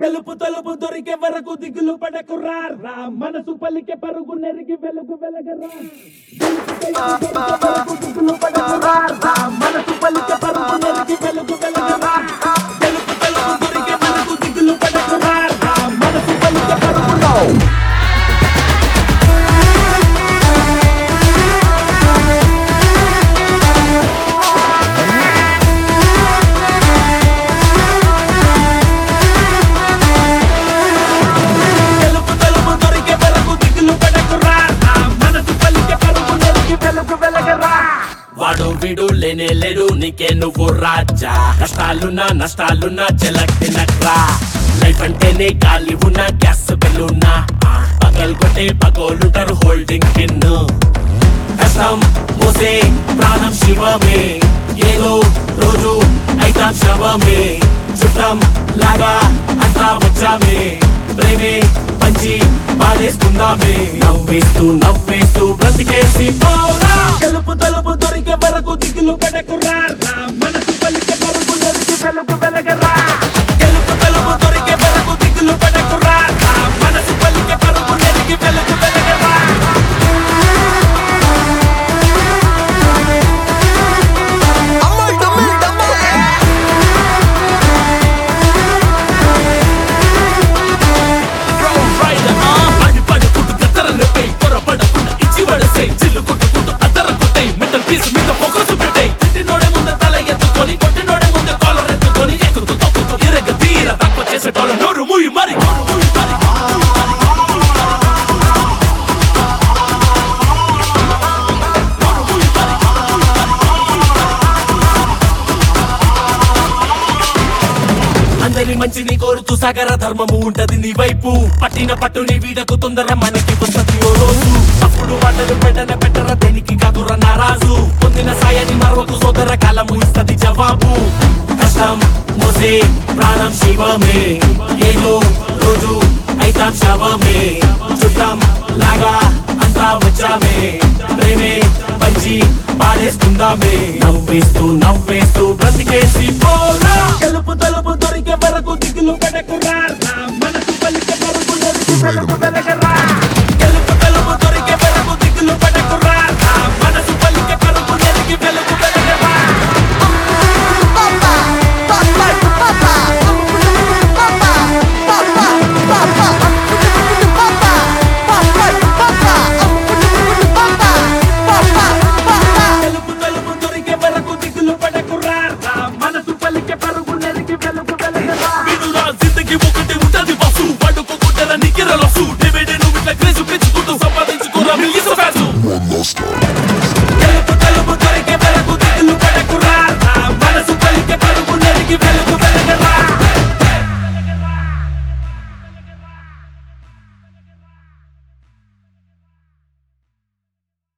గెలుపు తలుపు దొరికే వరకు దిగులు పడకు రా రా మనసు పలికే పరుగు నెరిగి వెలుగు వెలగరా గెలుపు తలుపు దొరికే వరకు దిగులు పడకు రా రా మనసు పలికే పరుగు నెరిగి వెలుగు వెలగరా గెలుపు తలుపు దొరికే వరకు దిగులు పడకు రా రా మనసు పలికే పరుగులో గెలుపు తలుపు దొరికే వరకు దిగులు పడకు రా రా మనసు పలికే పరుగు నెరిగి వెలుగు వెలగరా వాడు వీడు లేనే లేడు నీకే నువ్వు రాజా కష్టాలున్నా నష్టాలున్నా చెలక్తినక్రా లైఫ్ అంటేనే గాలి ఉన్న గ్యాస్ బెల్లున్నా పగలు కొట్టే పగోలుంటారు హోల్డింగ్ పిన్ను కష్టం మోసే ప్రాణం శివమే ఏదో రోజు అయితాం శవమే చుట్టం లాగా అంతా వచ్చామే ప్రేమే పంచి పాడేసుకుందామే నవ్వేస్తూ నవ్వేస్తూ బ్రతికేసి పోరా గెలుపు తలుపు దొరికే వరకు దిగులు పడకు రా రా మనసు పలికే పరుగు నెరిగి వెలుగు వెలగరా గెలుపు తలుపు దొరికే వరకు దిగులు పడకు రా రా మనసు పలికే పరుగు నెరిగి వెలుగు వెలగరా రైడర్ ఆ పడి పడుకుంటూ గద్దరలపై పొరపడకుండా ఇచ్చి పడసే చిల్లు కొట్టుకుంటూ అద్దర కొట్టాయి మెటల్ పీస్ మీద ఫోకస్ పెట్టాయి తిట్టినోడే ముందు తల ఎత్తుకొని కొట్టినోడే ముందు కాలర్ ఎత్తుకొని ఎక్కుతూ తప్పుతూ ఇరగ తీర తక్కువ చేసేటోళ్ళ నోరు మూయి మరి నోరు మూయి మరి అందరి మంచిని కోరుతూ సాగర ధర్మము ఉంటది నీ వైపు పట్టిన పట్టుని వీడకు తొందర మనకి వస్తది ఓ రోజు అప్పుడు వాళ్ళను పెట్టన పెట్టర దేనికి కాదుర నారాజు పొందిన సాయాన్ని మరొక సోదర కాలము ఇస్తది జవాబు కష్టం మోసే ప్రాణం శివమే ఏదో రోజు అయితాం శవమే చుట్టం లాగా అంతా వచ్చామే ప్రేమే పంచి పాడేసుకుందామే నవ్వేస్తూ నవ్వేస్తూ బ్రతికేసి పోరా గెలుపు తలుపు దొరికే వరకు దిగులు